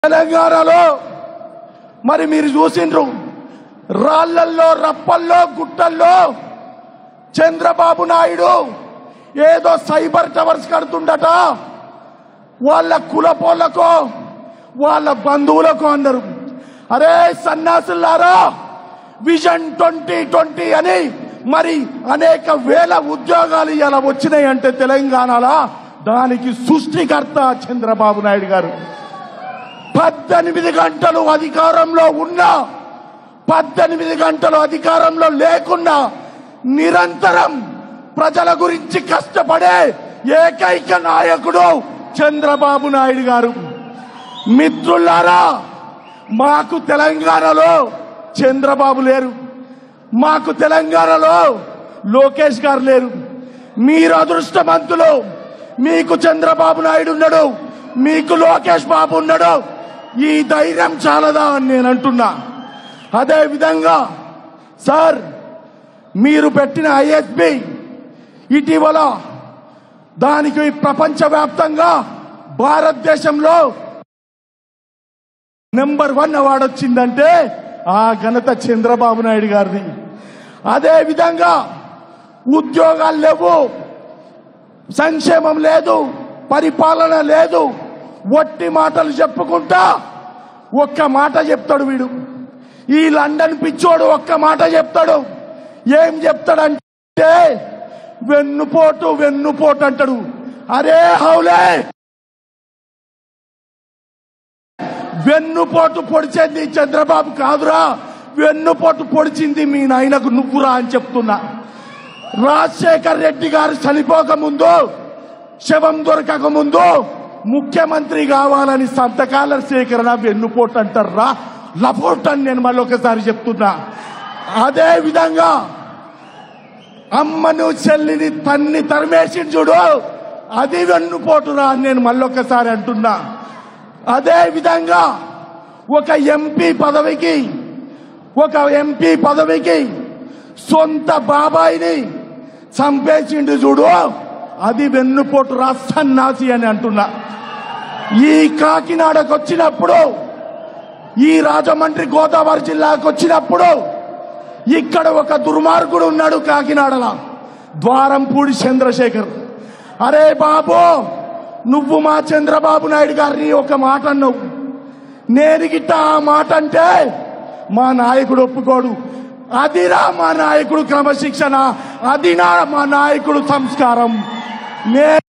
తెలంగాణలో మరి మీరు చూసిండ్రు రాళ్లల్లో రప్పల్లో గుట్టల్లో చంద్రబాబు నాయుడు ఏదో సైబర్ టవర్స్ కడుతుండట వాళ్ళ కులపోళ్ళకో వాళ్ళ బంధువులకో అన్నారు అరే సన్యాసులారా విజన్ ట్వంటీ ట్వంటీ అని మరి అనేక వేల ఉద్యోగాలు ఇలా వచ్చినాయి అంటే తెలంగాణలో దానికి సృష్టికర్త చంద్రబాబు నాయుడు గారు పద్దెనిమిది గంటలు అధికారంలో ఉన్నా పద్దెనిమిది గంటలు అధికారంలో లేకున్నా నిరంతరం ప్రజల గురించి కష్టపడే ఏకైక నాయకుడు చంద్రబాబు నాయుడు గారు మిత్రులారా మాకు తెలంగాణలో చంద్రబాబు లేరు మాకు తెలంగాణలో లోకేష్ గారు లేరు మీరు అదృష్టవంతులు మీకు చంద్రబాబు నాయుడు ఉన్నాడు మీకు లోకేష్ బాబు ఉన్నాడు ఈ ధైర్యం చాలదా అని నేను అంటున్నా అదే విధంగా సార్ మీరు పెట్టిన ఐఎస్బి ఇటీవల దానికి ప్రపంచవ్యాప్తంగా భారతదేశంలో నెంబర్ వన్ అవార్డు వచ్చిందంటే ఆ ఘనత చంద్రబాబు నాయుడు గారిది అదే విధంగా ఉద్యోగాలు లేవు సంక్షేమం లేదు పరిపాలన లేదు వట్టి మాటలు చెప్పుకుంటా ఒక్క మాట చెప్తాడు వీడు ఈ లండన్ పిచ్చోడు ఒక్క మాట చెప్తాడు ఏం చెప్తాడంటే వెన్నుపోటు వెన్నుపోటు అంటాడు అరే హౌలే వెన్నుపోటు పొడిచేది చంద్రబాబు కాదురా వెన్నుపోటు పొడిచింది మీ నాయనకు నువ్వురా అని చెప్తున్నా రాజశేఖర్ రెడ్డి గారు చనిపోక ముందు శవం దొరకక ముందు ముఖ్యమంత్రి కావాలని సంతకాల సేకరణ వెన్నుపోటు అంటారా లపోట్ అని నేను మళ్ళీ ఒకసారి చెప్తున్నా అదే విధంగా అమ్మను చెల్లిని తన్ని తరిమేసి చూడు అది వెన్నుపోటురా అని నేను మళ్ళొకసారి అంటున్నా అదే విధంగా ఒక ఎంపీ పదవికి ఒక ఎంపీ పదవికి సొంత బాబాయిని చంపేసిండు చూడు అది వెన్నుపోటు రాసన్నాసి అని అంటున్నా ఈ కాకినాడకు వచ్చినప్పుడు ఈ రాజమండ్రి గోదావరి జిల్లాకు వచ్చినప్పుడు ఇక్కడ ఒక దుర్మార్గుడు ఉన్నాడు కాకినాడలో ద్వారంపూడి చంద్రశేఖర్ అరే బాబు నువ్వు మా చంద్రబాబు నాయుడు గారిని ఒక మాట అన్నావు నేను గిట్ట ఆ మాట అంటే మా నాయకుడు ఒప్పుకోడు అదిరా మా నాయకుడు క్రమశిక్షణ అదినా మా నాయకుడు సంస్కారం నే